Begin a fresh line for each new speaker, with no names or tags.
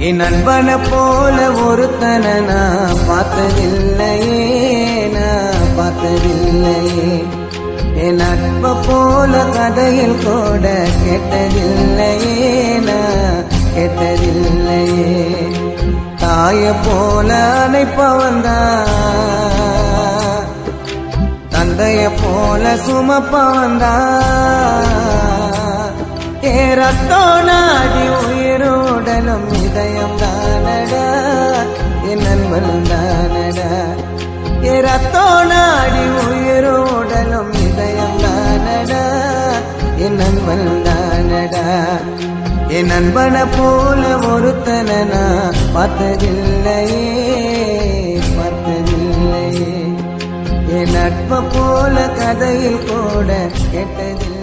என் நண்பன போல ஒருத்தனை நான் பார்த்ததில்லையே நான் பார்த்ததில்லையே என் நட்ப போல கதையில் கூட கேட்டதில்லையே நான் கேட்டதில்லையே தாய போல அணைப்பவன் தான் தந்தைய போல சுமப்பவன் தான் ஏ ரத்தோ நாடி உயிரோடலும் இதயம் தானடா என் நண்பன் தானடா ஏ ரத்தோ நாடி உயிரோடலும் இதயம் தானடா என் நண்பன் தானடா என் நண்பனை போல ஒருத்தனை நான் பார்த்ததில்லையே பார்த்ததில்லையே என் நட்ப போல கதையில் கூட கேட்டதில்லை